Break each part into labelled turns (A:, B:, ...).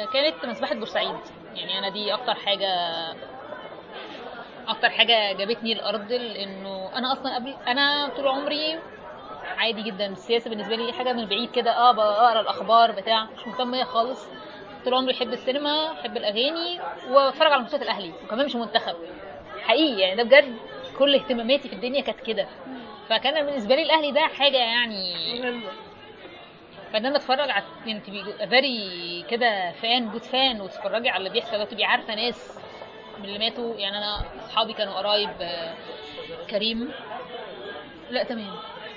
A: كانت مسبحه بورسعيد يعني انا دي اكتر حاجه اكتر حاجه جابتني الارض لانه انا اصلا قبل انا طول عمري عادي جدا السياسه بالنسبه لي حاجه من بعيد كده اه بقرا الاخبار بتاع مش مهتمه خالص طول عمري بحب السينما بحب الاغاني واتفرج على ماتشات الاهلي وكمان مش منتخب حقيقي يعني ده بجد كل اهتماماتي في الدنيا كانت كده فكان بالنسبه لي الاهلي ده حاجه يعني
B: مهمة
A: فان انا اتفرج على انت فيري كده فان جود فان وتتفرجي على اللي بيحصل وتبقي عارفه ناس من اللي ماتوا يعني انا اصحابي كانوا قرايب آه، كريم لا تمام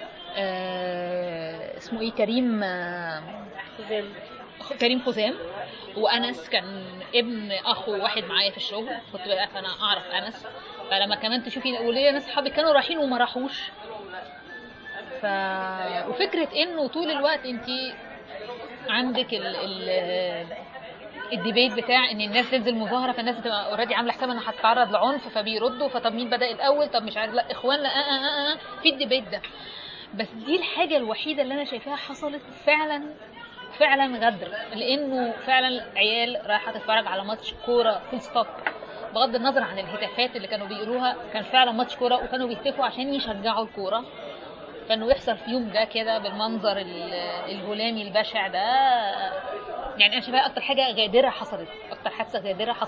A: آه اسمه ايه كريم آه
B: خزان
A: أخو- كريم خزام وانس كان ابن اخو واحد معايا في الشغل كنت بقى فانا اعرف انس فلما كمان تشوفي وليا ناس صحابي كانوا رايحين وما راحوش ف وفكره انه طول الوقت انت عندك ال... ال... الديبيت بتاع ان الناس تنزل مظاهره فالناس بتبقى اوريدي عامله حساب انها هتتعرض لعنف فبيردوا فطب مين بدا الاول طب مش عارف لا اخوان لا آه آه آه آه. في الديبيت ده بس دي الحاجه الوحيده اللي انا شايفاها حصلت فعلا فعلا غدر لانه فعلا عيال رايحه تتفرج على ماتش كوره فول ستوب بغض النظر عن الهتافات اللي كانوا بيقولوها كان فعلا ماتش كوره وكانوا بيهتفوا عشان يشجعوا الكوره فانه يحصل فيهم ده كده بالمنظر ال- الهلامي البشع ده يعني انا شايفاها اكتر حاجه غادره حصلت اكتر حادثه غادره حصلت